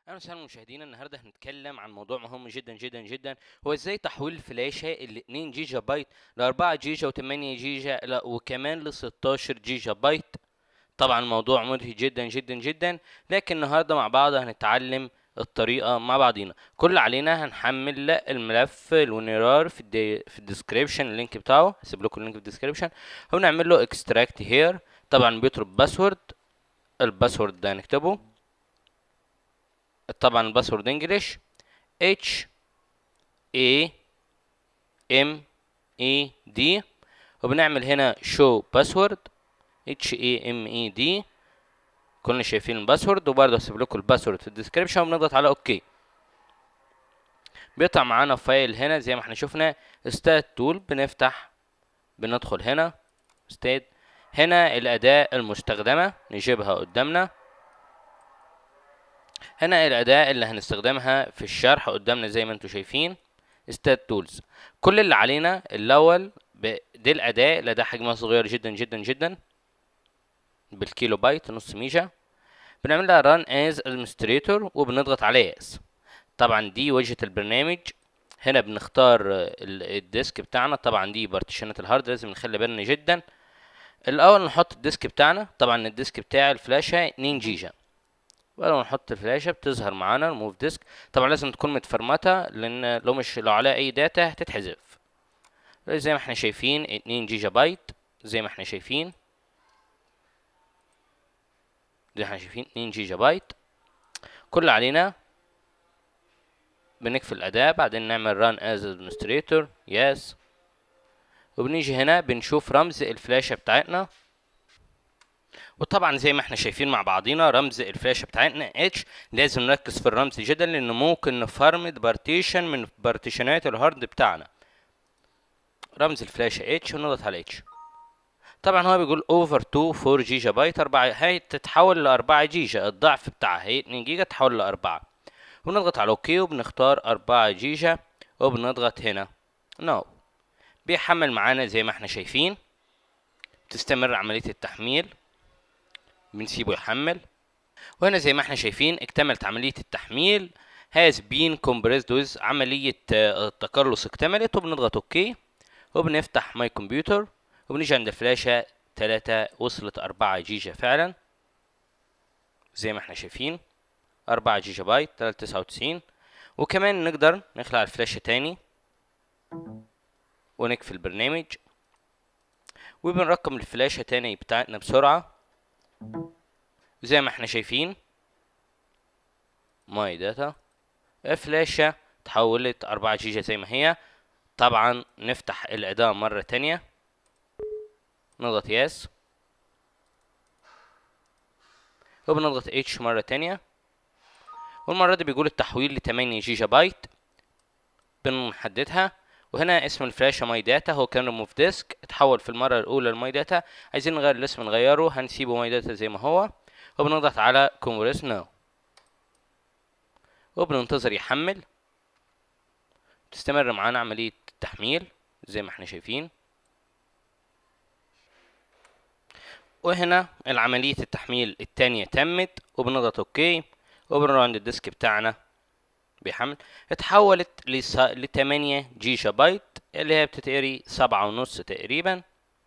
اهلا وسهلا مشاهدينا النهارده هنتكلم عن موضوع مهم جدا جدا جدا هو ازاي تحويل الفلاشه ال 2 جيجا بايت ل 4 جيجا و8 جيجا لا وكمان ل 16 جيجا بايت طبعا الموضوع مدهش جدا جدا جدا لكن النهارده مع بعض هنتعلم الطريقه مع بعضينا كل اللي علينا هنحمل الملف الونيرار في الدي في الديسكريبشن اللينك بتاعه هسيب لكم اللينك في الديسكريبشن ونعمل له اكستراكت هير طبعا بيطلب باسورد الباسورد ده هنكتبه طبعا الباسورد انجلش اتش اي ام اي دي وبنعمل هنا شو باسورد اتش اي ام اي دي كلنا شايفين الباسورد وبرضه هسيب لكم الباسورد في الديسكريبشن وبنضغط على اوكي بيطلع معانا فايل هنا زي ما احنا شفنا ستات تول بنفتح بندخل هنا ستات هنا الأداة المستخدمة نجيبها قدامنا هنا الأداة اللي هنستخدمها في الشرح قدامنا زي ما انتم شايفين ستات تولز كل اللي علينا الأول ب... دي الأداة اللي ده حجمها صغير جدا جدا جدا بالكيلو بايت نص ميجا بنعمل لها run as administrator وبنضغط على yes طبعا دي واجهة البرنامج هنا بنختار الديسك بتاعنا طبعا دي بارتيشنات الهارد لازم نخلي بالنا جدا الاول نحط الديسك بتاعنا طبعا الديسك بتاع الفلاشة 2 جيجا ولو نحط الفلاشة بتظهر معانا الموف ديسك طبعا لازم تكون متفرمتة لان لو مش لو عليها اي داتا هتتحذف زي ما احنا شايفين 2 جيجا بايت زي ما احنا شايفين زي ما احنا شايفين 2 جيجا بايت كل اللي علينا بنقفل الأداة بعدين نعمل run as administrator yes وبنيجي هنا بنشوف رمز الفلاشة بتاعتنا وطبعا زي ما احنا شايفين مع بعضينا رمز الفلاشة بتاعتنا اتش لازم نركز في الرمز جدا لانه ممكن نفرمد بارتيشن من بارتيشنات الهارد بتاعنا رمز الفلاشة اتش ونضغط على اتش طبعا هو بيقول اوفر 2 4 جيجا بايت 4 هي تتحول ل 4 جيجا الضعف بتاعها هي 2 جيجا تتحول ل 4 ونضغط على اوكي وبنختار 4 جيجا وبنضغط هنا نو no. بيحمل معانا زي ما احنا شايفين تستمر عملية التحميل بنسيبه يحمل وهنا زي ما احنا شايفين اكتملت عملية التحميل has been compressed with عملية التقلص اكتملت وبنضغط اوكي وبنفتح ماي كمبيوتر وبنيجي عند الفلاشة تلاتة وصلت أربعة جيجا فعلا زي ما احنا شايفين أربعة جيجا بايت تلاتة تسعة وتسعين وكمان نقدر نخلع الفلاشة تاني ونقفل البرنامج وبنرقم الفلاشة تاني بتاعتنا بسرعة زي ما احنا شايفين ماي داتا الفلاشة تحولت أربعة جيجا زي ما هي طبعا نفتح الأداة مرة تانية نضغط يس وبنضغط اتش مرة تانية والمرة دي بيقول التحويل لتمانية جيجا بايت بنحددها وهنا اسم الفلاشة ماي داتا هو كان ريموف ديسك اتحول في المرة الأولى لماي داتا عايزين نغير الاسم نغيره هنسيبه ماي داتا زي ما هو وبنضغط على كونفرس ناو وبننتظر يحمل تستمر معانا عملية التحميل زي ما احنا شايفين وهنا العملية التحميل التانية تمت وبنضغط اوكي وبنروح عند الديسك بتاعنا بيحمل اتحولت لس... لتمانية جيجا بايت اللي هي بتتقري سبعة ونص تقريبا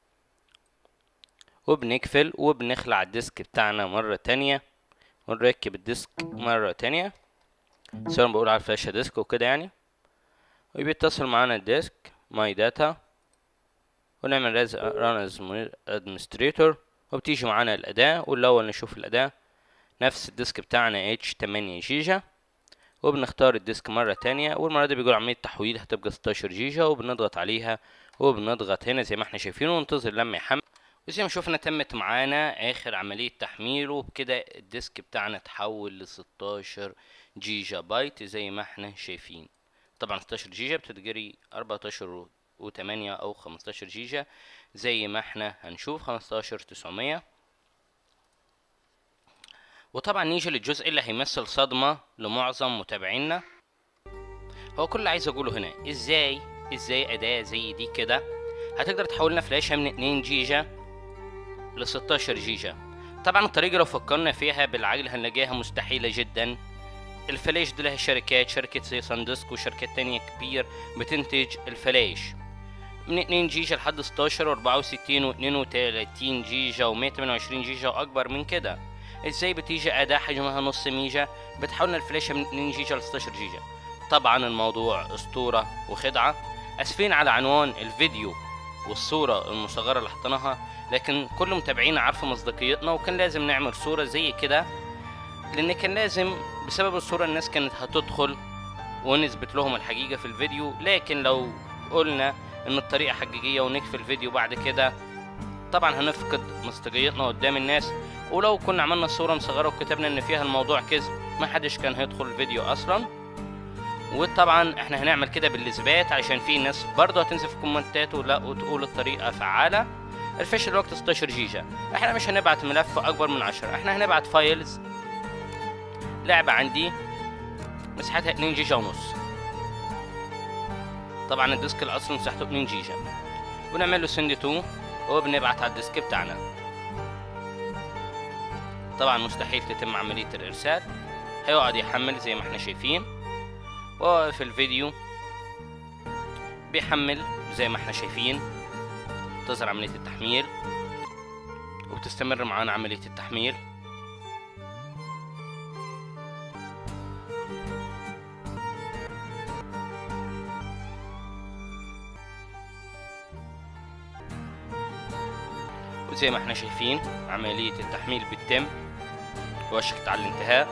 وبنقفل وبنخلع الديسك بتاعنا مرة تانية ونركب الديسك مرة تانية سواء بقول على الفلاشة ديسك وكده يعني وبيتصل معانا الديسك ماي داتا ونعمل رز ران ادمنستريتور وبتيجي معانا الأداة والأول نشوف الأداة نفس الديسك بتاعنا اتش تمانية جيجا وبنختار الديسك مرة تانية والمرة دي بيقول عملية تحويل هتبقى 16 جيجا وبنضغط عليها وبنضغط هنا زي ما احنا شايفين وننتظر لما يحمل وزي ما شفنا تمت معانا اخر عملية تحميل وبكده الديسك بتاعنا اتحول ل 16 جيجا بايت زي ما احنا شايفين طبعا 16 جيجا بتتجري 14 وتمانية او 15 جيجا زي ما احنا هنشوف 15 900 وطبعا نيجي للجزء اللي هيمثل صدمة لمعظم متابعينا هو كل اللي عايز اقوله هنا ازاي ازاي اداة زي دي كده هتقدر تحولنا فلاشة من 2 جيجا ل 16 جيجا طبعا الطريقة لو فكرنا فيها بالعقل هنلاقيها مستحيلة جدا الفلاش دي لها شركات شركة زي ساندسك وشركات تانية كبير بتنتج الفلاش من 2 جيجا لحد 16 و64 و32 جيجا و128 جيجا واكبر من كده ازاي بتيجي اداة حجمها نص ميجا بتحولنا الفلاشة من 2 جيجا ل 16 جيجا طبعا الموضوع اسطورة وخدعة اسفين على عنوان الفيديو والصورة المصغرة اللي حطيناها لكن كل متابعينا عارفة مصداقيتنا وكان لازم نعمل صورة زي كده لان كان لازم بسبب الصورة الناس كانت هتدخل ونثبت لهم الحقيقة في الفيديو لكن لو قلنا ان الطريقة حقيقية ونكفي الفيديو بعد كده طبعا هنفقد مصداقيتنا قدام الناس ولو كنا عملنا صورة مصغرة وكتبنا ان فيها الموضوع كذب ما حدش كان هيدخل الفيديو اصلا وطبعا احنا هنعمل كده بالاثبات عشان في ناس برضه هتنزل في الكومنتات ولا وتقول الطريقة فعالة الفيش الوقت 16 جيجا احنا مش هنبعت ملف اكبر من 10 احنا هنبعت فايلز لعبة عندي مساحتها 2 جيجا ونص طبعا الديسك الاصلي مساحته 2 جيجا ونعمل له سند تو وبنبعت على الديسك بتاعنا طبعا مستحيل تتم عملية الارسال هيقعد يحمل زي ما احنا شايفين وفي الفيديو بيحمل زي ما احنا شايفين تظهر عملية التحميل وبتستمر معانا عملية التحميل وزي ما احنا شايفين عملية التحميل بتتم وشكت على الانتهاء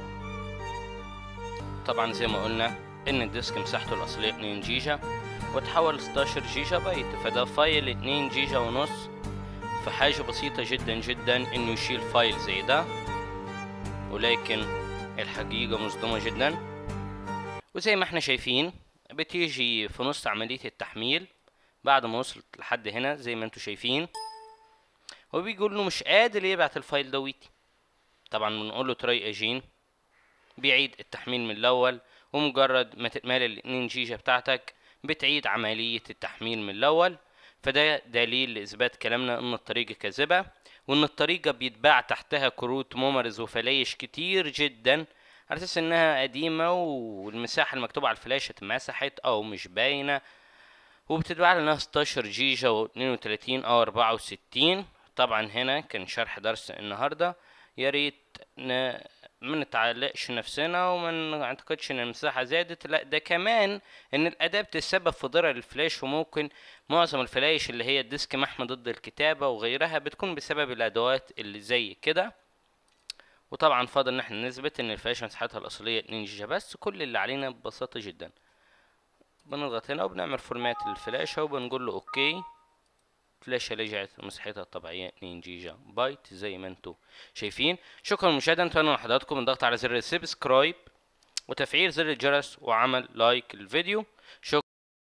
طبعا زي ما قلنا ان الديسك مساحته الاصلية 2 جيجا وتحول 16 جيجا بايت فده فايل 2 جيجا ونص فحاجة بسيطة جدا جدا انه يشيل فايل زي ده ولكن الحقيقة مصدومة جدا وزي ما احنا شايفين بتيجي في نص عملية التحميل بعد ما وصلت لحد هنا زي ما انتوا شايفين هو بيقول له مش قادر يبعت الفايل دويتي طبعا بنقول له تراي اجين بيعيد التحميل من الاول ومجرد ما تتمال ال 2 جيجا بتاعتك بتعيد عملية التحميل من الاول فده دليل لاثبات كلامنا ان الطريقة كاذبة وان الطريقة بيتباع تحتها كروت ممرز وفلايش كتير جدا على اساس انها قديمة والمساحة المكتوبة على الفلاشة اتمسحت او مش باينة وبتتباع لنا 16 جيجا و 32 او 64 طبعا هنا كان شرح درس النهارده يا ريت ن... ما نتعلقش نفسنا وما نعتقدش ان المساحه زادت لا ده كمان ان الاداه بتسبب في ضرر الفلاش وممكن معظم الفلاش اللي هي الديسك محمي ضد الكتابه وغيرها بتكون بسبب الادوات اللي زي كده وطبعا فاضل ان احنا نثبت ان الفلاش مساحتها الاصليه 2 جيجا بس كل اللي علينا ببساطه جدا بنضغط هنا وبنعمل فورمات للفلاشة وبنقول له اوكي فلاشة رجعت مساحتها الطبيعية 2 جيجا بايت زي ما انتوا شايفين شكرا للمشاهدة نتمنى من حضراتكم الضغط على زر السبسكرايب وتفعيل زر الجرس وعمل لايك للفيديو شكرا